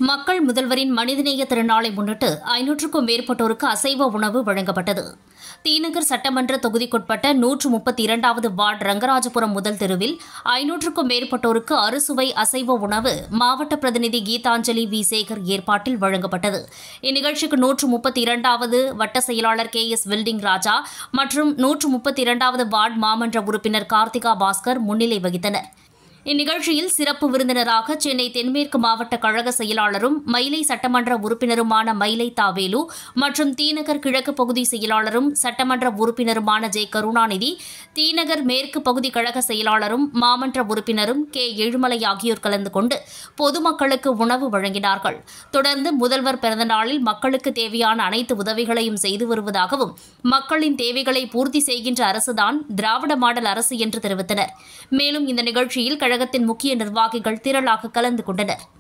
மக்கள் முதல்வரின் மனிதநேய திருநாளை முன்னிட்டு ஐநூற்றுக்கும் மேற்பட்டோருக்கு அசைவ உணவு வழங்கப்பட்டது தீநகர் சட்டமன்ற தொகுதிக்குட்பட்ட நூற்று முப்பத்தி இரண்டாவது வார்டு ரங்கராஜபுரம் முதல் தெருவில் ஐநூற்றுக்கும் மேற்பட்டோருக்கு அறுசுவை அசைவ உணவு மாவட்ட பிரதிநிதி கீதாஞ்சலி வி சேகர் ஏற்பாட்டில் வழங்கப்பட்டது இந்நிகழ்ச்சிக்கு நூற்று முப்பத்தி இரண்டாவது வட்ட செயலாளர் கே எஸ் வில்டிங் ராஜா மற்றும் நூற்று முப்பத்தி இரண்டாவது வார்டு மாமன்ற உறுப்பினர் கார்த்திகா பாஸ்கர் முன்னிலை வகித்தனர் இந்நிகழ்ச்சியில் சிறப்பு விருந்தினராக சென்னை தென்மேற்கு மாவட்ட கழக செயலாளரும் மயிலை சட்டமன்ற உறுப்பினருமான மயிலை தாவேலு மற்றும் தீநகர் கிழக்கு பகுதி செயலாளரும் சட்டமன்ற உறுப்பினருமான ஜெ கருணாநிதி தீநகர் மேற்கு பகுதி கழக செயலாளரும் மாமன்ற உறுப்பினரும் கே எழுமலை ஆகியோர் கலந்து கொண்டு பொதுமக்களுக்கு உணவு வழங்கினார்கள் தொடர்ந்து முதல்வர் பிறந்தநாளில் மக்களுக்கு தேவையான அனைத்து உதவிகளையும் செய்து வருவதாகவும் மக்களின் தேவைகளை பூர்த்தி செய்கின்ற அரசுதான் திராவிட மாடல் அரசு என்று தெரிவித்தனர் மேலும் இந்த நிகழ்ச்சியில் கழகத்தின் முக்கிய நிர்வாகிகள் திரளாக கலந்து கொண்டனர்